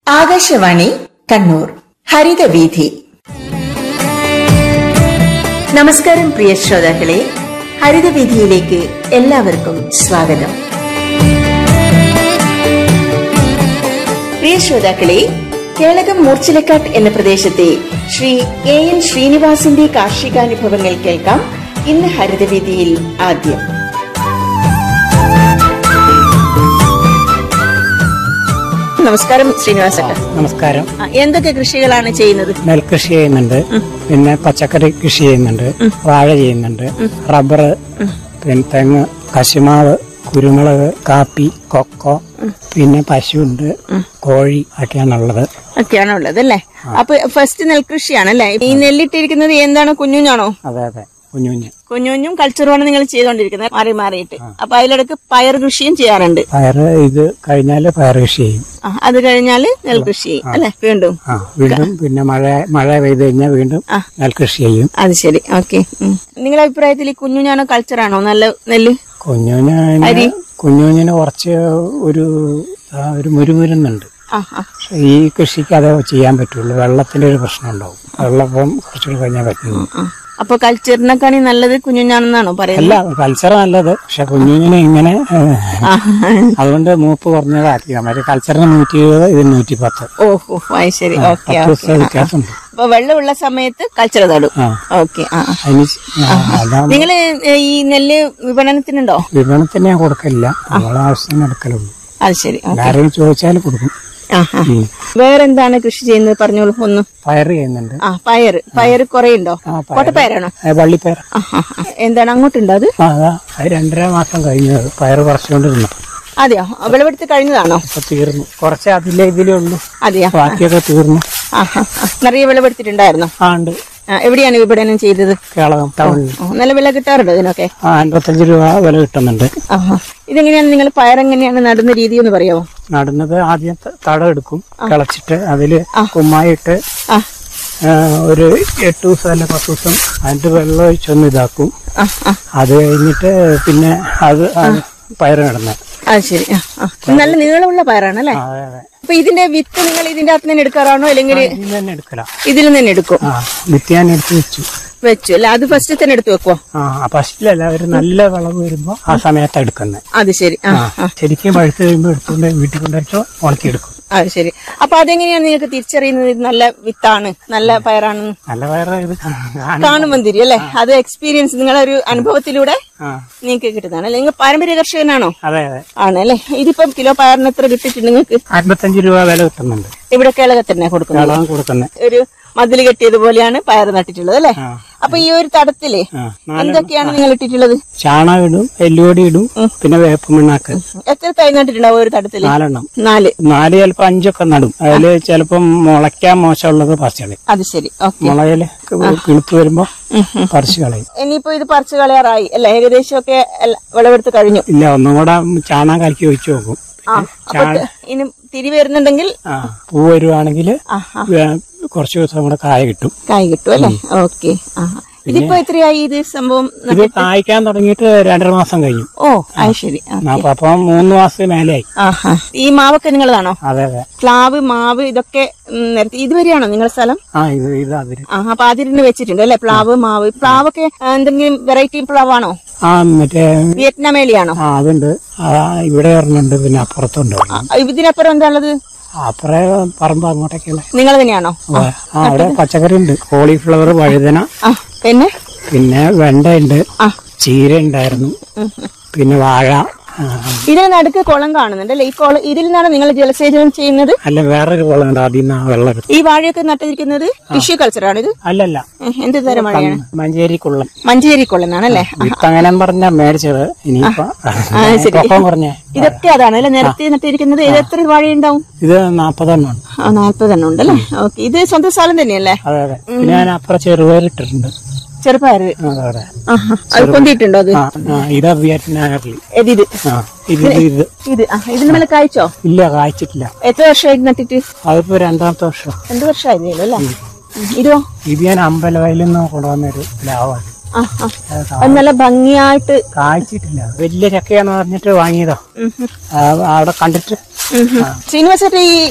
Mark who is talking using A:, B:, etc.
A: ആകാശവാണി കണ്ണൂർ ഹരിതവീഥി നമസ്കാരം പ്രിയ ശ്രോതാക്കളെ ഹരിതവീഥിയിലേക്ക് എല്ലാവർക്കും സ്വാഗതം പ്രിയ ശ്രോതാക്കളെ കേളകം മൂർച്ചിലക്കാട്ട് എന്ന പ്രദേശത്തെ ശ്രീ എ എൻ ശ്രീനിവാസിന്റെ കാർഷികാനുഭവങ്ങൾ കേൾക്കാം ഇന്ന് ഹരിതവീഥിയിൽ ആദ്യം നമസ്കാരം ശ്രീനിവാസേട്ട
B: നമസ്കാരം
A: എന്തൊക്കെ കൃഷികളാണ് ചെയ്യുന്നത്
B: നെൽകൃഷി ചെയ്യുന്നുണ്ട് പിന്നെ പച്ചക്കറി കൃഷി ചെയ്യുന്നുണ്ട് വാഴ ചെയ്യുന്നുണ്ട് റബ്ബർ പിന്നെ തെങ്ങ് കശുമാവ് കുരുമുളക് കാപ്പി കൊക്കോ പിന്നെ പശുവുണ്ട് കോഴി ഒക്കെയാണുള്ളത്
A: ഒക്കെയാണ് ഉള്ളത് അല്ലേ അപ്പൊ ഫസ്റ്റ് നെൽകൃഷിയാണല്ലേ ഈ നെല്ലിട്ടിരിക്കുന്നത് എന്താണ് കുഞ്ഞുഞ്ഞാണോ
B: അതെ അതെ കുഞ്ഞു കുഞ്ഞ്
A: കുഞ്ഞുഞ്ഞും കൾച്ചറുമാണ് നിങ്ങൾ ചെയ്തുകൊണ്ടിരിക്കുന്നത് മാറി മാറിയിട്ട് അപ്പൊ അതിലിടക്ക് പയർ കൃഷിയും ചെയ്യാറുണ്ട്
B: പയറ് ഇത് കഴിഞ്ഞാല് പയർ കൃഷി ചെയ്യും
A: ആ, അത് കഴിഞ്ഞാല് നെൽകൃഷി ചെയ്യും അല്ലെ വീണ്ടും
B: ആ വീണ്ടും പിന്നെ മഴ മഴ പെയ്ത് കഴിഞ്ഞാൽ വീണ്ടും നെൽകൃഷി ചെയ്യും
A: അത് ശരി ഓക്കെ നിങ്ങളുടെ അഭിപ്രായത്തിൽ ഈ കുഞ്ഞുഞ്ഞാണോ കൾച്ചറാണോ നല്ല നെല്ല്
B: കുഞ്ഞുഞ്ഞിന് കുഞ്ഞുഞ്ഞിന് കുറച്ച് ഒരു ആ, ഒരു മുരുമുരുന്നുണ്ട്
A: ആ ആ
B: പക്ഷേ ഈ കൃഷിക്ക് അതേ ചെയ്യാൻ പറ്റുള്ളൂ വെള്ളത്തിന്റെ ഒരു പ്രശ്നം ഉണ്ടാവും വെള്ളപ്പം കുറച്ചുകൂടി കഴിഞ്ഞാൽ പറ്റുള്ളൂ
A: ആ. അപ്പൊ കൾച്ചറിനെക്കാണി നല്ലത് കുഞ്ഞുഞ്ഞാണെന്നാണോ പറയുന്നത്
B: അല്ല കൾച്ചർ നല്ലത് പക്ഷെ കുഞ്ഞുഞ്ഞിന് ഇങ്ങനെ ഏഹ്,
A: ആ,
B: അതുകൊണ്ട് മൂപ്പ് കുറഞ്ഞതാക്കി മറ്റേ കൾച്ചറിന് നൂറ്റി ഇരുപത് ഇത് നൂറ്റി പത്ത്
A: ഓ ഓ അത് ശരി ഓക്കെ
B: പത്ത് ദിവസത്തെ വ്യത്യാസമുണ്ട്
A: അപ്പൊ വെള്ളമുള്ള സമയത്ത് കൾച്ചർ നടും
B: ആ
A: ഓക്കെ ആ ആ.
B: അതിന് ആ, അതാ
A: നിങ്ങള് ഈ നെല്ല് വിപണനത്തിനുണ്ടോ
B: വിപണത്തിന് ഞാൻ കൊടുക്കില്ല നമ്മളെ ആവശ്യത്തിന് എടുക്കലുള്ളൂ
A: അത് ശരി ആ.
B: ആരെങ്കിലും ചോദിച്ചാൽ കൊടുക്കും
A: ആ, ആ. വേറെന്താണ് കൃഷി ചെയ്യുന്നത് പറഞ്ഞോളൂ ഒന്ന്
B: പയർ ചെയ്യുന്നുണ്ട്
A: ആ പയറ് പയറ് കുറെ ഉണ്ടോ
B: ആ, പയറ്.
A: കോട്ടപ്പയറാണോ
B: ഏ, വള്ളിപ്പയർ
A: ആ, ആ, ആ. എന്താണ് അങ്ങോട്ടുണ്ടോ അത്
B: ആ അതാ അത് രണ്ടര മാസം കഴിഞ്ഞത് പയർ പറിച്ചുകൊണ്ടിരുന്നു
A: അതെയോ വിളവെടുത്ത് കഴിഞ്ഞതാണോ
B: ഇപ്പൊ തീർന്നു കുറച്ച് അതിലെ ഇതിലേ ഉള്ളൂ
A: അതെയോ
B: ബാക്കിയൊക്കെ തീർന്നു
A: ആ ആ, ആ. നിറയെ വിളവെടുത്തിട്ടുണ്ടായിരുന്നോ
B: ആ ഉണ്ട്
A: ആ, എവിടെയാണ് വിപണനം ചെയ്തത്
B: കേളകം ടൗണിൽ
A: ഓ, നല്ല വില കിട്ടാറുണ്ടോ ഇതിനൊക്കെ
B: ആ അൻപത്തഞ്ച് രൂപ വില കിട്ടുന്നുണ്ട്
A: ആ ആ. ഇതെങ്ങനെയാണ് നിങ്ങൾ പയറെങ്ങനെയാണ് നടുന്ന രീതി ഒന്ന് പറയാമോ
B: നടുന്നത് ആദ്യം ത- തടം എടുക്കും കിളച്ചിട്ട് അതില് കുമ്മായിട്ട്
A: ആ
B: ആ, ഒരു എട്ട് ദിവസം അല്ല പത്ത് ദിവസം അതിന്റെ വെള്ളം ഒഴിച്ചൊന്ന് ഇതാക്കും
A: ആ ആ
B: അത് കഴിഞ്ഞിട്ട് പിന്നെ അത് അത് പയറ് നടുന്നത്
A: അത് ശരി ആ ആ. നല്ല നീളമുള്ള പയറാണല്ലേ
B: അതെ അതെ
A: അപ്പൊ ഇതിന്റെ വിത്ത് നിങ്ങൾ ഇതിന്റെ അകത്ത് തന്നെ എടുക്കാറാണോ അല്ലെങ്കിൽ
B: ഇതിൽ തന്നെ എടുക്കല
A: ഇതിൽ തന്നെ എടുക്കും
B: ആ വിത്ത് ഞാൻ എടുത്ത് വെച്ചു
A: വെച്ചു അല്ല അത് ഫസ്റ്റ് തന്നെ എടുത്തു വെക്കുവോ
B: ആ ഫസ്റ്റിലല്ല ഒരു നല്ല വിളവ് വരുമ്പോ ആ സമയത്ത് എടുക്കുന്നത്
A: അത് ശരി ആ
B: ആ ശരിക്കും പഴുത്ത് കഴിയുമ്പോ എടുത്തുകൊണ്ട് വീട്ടിൽ കൊണ്ടുവച്ചോ ഉണക്കിയെടുക്കും
A: അത് ശരി അപ്പൊ അതെങ്ങനെയാണ് നിങ്ങൾക്ക് തിരിച്ചറിയുന്നത് ഇത് നല്ല വിത്താണ് നല്ല പയറാണെന്ന്
B: നല്ല പയറ് ഇത് കാണും.
A: കാണുമ്പോൾ തിരി അല്ലേ അത് എക്സ്പീരിയൻസ് നിങ്ങളെ ഒരു അനുഭവത്തിലൂടെ
B: ആ
A: നിങ്ങൾക്ക് കിട്ടുന്നതാണ് അല്ലെ നിങ്ങൾ പാരമ്പര്യ കർഷകനാണോ
B: അതെ അതെ
A: ആണ് അല്ലെ ഇതിപ്പം കിലോ പയറിന് എത്ര കിട്ടിയിട്ടുണ്ട് നിങ്ങൾക്ക്
B: അൻപത്തഞ്ച് രൂപ വില കിട്ടുന്നുണ്ട്
A: ഇവിടെ കേളകത്തന്നെ കൊടുക്കുന്നത്
B: വെള്ളം കൊടുക്കുന്നത്
A: ഒരു മതിൽ കെട്ടിയതുപോലെയാണ് പയർ നട്ടിട്ടുള്ളത് അല്ലെ
B: ആ.
A: അപ്പൊ ഈ ഒരു തടത്തില്
B: ആ
A: എന്തൊക്കെയാണ് നിങ്ങൾ ഇട്ടിട്ടുള്ളത്
B: ചാണകം ഇടും എല്ലുപൊടി ഇടും പിന്നെ വേപ്പ് മണ്ണാക്ക്
A: എത്ര തൈ നട്ടിട്ടുണ്ടാവും ഒരു തടത്തില്
B: നാലെണ്ണം
A: നാല്
B: നാല് ചിലപ്പോ അഞ്ചൊക്കെ നടും അതില് ചിലപ്പം മുളയ്ക്കാൻ മോശമുള്ളത് പറിച്ചു കളയും
A: അത് ശരി ഓക്കെ
B: മുളയില് കിളുത്ത് വരുമ്പോ പറിച്ചു കളയും
A: ഇനിയിപ്പോ ഇത് പറിച്ചു കളയാറായി അല്ല ഏകദേശം ഒക്കെ വിളവെടുത്ത് കഴിഞ്ഞു
B: ഇല്ല ഒന്നും കൂടെ ചാണകം കലക്കി ഒഴിച്ചു നോക്കും
A: ആ അപ്പൊ ത- ഇനി തിരി വരുന്നുണ്ടെങ്കിൽ
B: ആ പൂ വരുവാണെങ്കിൽ
A: ആ ആ
B: കുറച്ച് ദിവസം കൂടെ കായ കിട്ടും
A: കായ് കിട്ടും അല്ലേ ഓക്കെ ആ ഇതിപ്പോ എത്രയായി ഇത് സംഭവം
B: ഇത് കായ്ക്കാൻ തുടങ്ങിയിട്ട് രണ്ടര മാസം കഴിഞ്ഞു
A: ഓ അത് ശരി ആ.
B: അപ്പൊ അപ്പം മൂന്ന് മാസം മേലെയായി
A: ആഹാ ഈ മാവൊക്കെ നിങ്ങളതാണോ
B: അതെ അതെ
A: പ്ലാവ് മാവ് ഇതൊക്കെ ഉം, നേരത്തെ ഇതുവരെയാണോ നിങ്ങളുടെ സ്ഥലം
B: ആ ഇത് ഇത് അതിര്
A: ആ അപ്പൊ അതിന് വെച്ചിട്ടുണ്ട് അല്ലെ പ്ലാവ് മാവ് പ്ലാവൊക്കെ ആ, എന്തെങ്കിലും വെറൈറ്റി പ്ലാവാണോ
B: ആ മറ്റേ
A: വിയറ്റ്നാമേലിയാണോ
B: ആ അതുണ്ട് ആ ഇവിടെ ഒരെണ്ണുണ്ട് പിന്നെ അപ്പുറത്തുണ്ട് ഒരെണ്ണം.
A: ആ, ഇതിനപ്പുറം എന്താ ഉള്ളത്
B: അപ്പുറേ പറമ്പ് അങ്ങോട്ടൊക്കെയുള്ള
A: നിങ്ങൾ തന്നെയാണോ
B: ആ അവിടെ പച്ചക്കറി ഉണ്ട് കോളിഫ്ലവർ വഴുതന
A: ആ പിന്നെ
B: പിന്നെ വെണ്ട ഉണ്ട്
A: ആ
B: ചീര ഉണ്ടായിരുന്നു പിന്നെ വാഴ ആ,
A: ഇതിന് നടുക്ക് കുളം കാണുന്നുണ്ട് അല്ലെ ഈ കുളം ഇതിൽ നിന്നാണ് നിങ്ങൾ ജലസേചനം ചെയ്യുന്നത്
B: അല്ല വേറൊരു കുളം ഉണ്ട് അതിൽ നിന്ന് വെള്ളം എടുത്തു
A: ഈ വാഴയൊക്കെ നട്ടിരിക്കുന്നത് ടിഷ്യൂ കൾച്ചറാണ് ഇത്
B: അല്ലല്ല
A: ഏഹ്, എന്ത് തരം വാഴയാണ്
B: മഞ്ചേരി കുള്ളം
A: മഞ്ചേരി കുളന്നാണല്ലേ
B: വിത്ത് അങ്ങനെ പറഞ്ഞ മേടിച്ചത് ഇനിയിപ്പോ
A: ശരി.
B: പൊക്കം പറഞ്ഞേ
A: ഇതൊക്കെ അതാണ് അല്ലെ നിരത്തി നട്ടിരിക്കുന്നത് ഇത് എത്ര വാഴയുണ്ടാവും
B: ഇത് നാപ്പതെണ്ണം
A: ആ നാല്പതെണ്ണം ഉണ്ടല്ലേ ഓക്കെ ഇത് സ്വന്തം സ്ഥലം തന്നെയല്ലേ
B: അതെ അതെ പിന്നെ ഞാൻ അപ്പുറം ചെറുപയറിട്ടിട്ടുണ്ട്
A: ചെറുപ്പയറ്
B: അതെ അതെ
A: ആഹാ. അത് പൊന്തിയിട്ടുണ്ടോ അത്
B: ആ ആ ഇതാ വിയറ്റ്നാമിൽ
A: ഇത്
B: ആ ഇത് ഇത് ഇത്
A: ഇത് ആ ഇതിന് മേലെ കായ്ച്ചോ
B: ഇല്ല കായ്ച്ചിട്ടില്ല
A: എത്ര വർഷമായിട്ട് നട്ടിട്ട്
B: അതിപ്പോ രണ്ടാമത്തെ വർഷം
A: രണ്ടു വർഷമായിരുന്നല്ലോ അല്ലേ ഉം. ഇതോ
B: ഇത് ഞാൻ അമ്പലവയലിൽ നിന്ന് കൊണ്ടുവന്നൊരു ലാവാണ്
A: ആ ആ അത് നല്ല ഭംഗിയായിട്ട്
B: കായ്ച്ചിട്ടില്ല വലിയ ചക്കയാന്ന് പറഞ്ഞിട്ട് വാങ്ങിയതാ
A: ഉം, ഉം.
B: ആ, അവിടെ കണ്ടിട്ട്
A: ശ്രീനിവാസേട്ട ഈ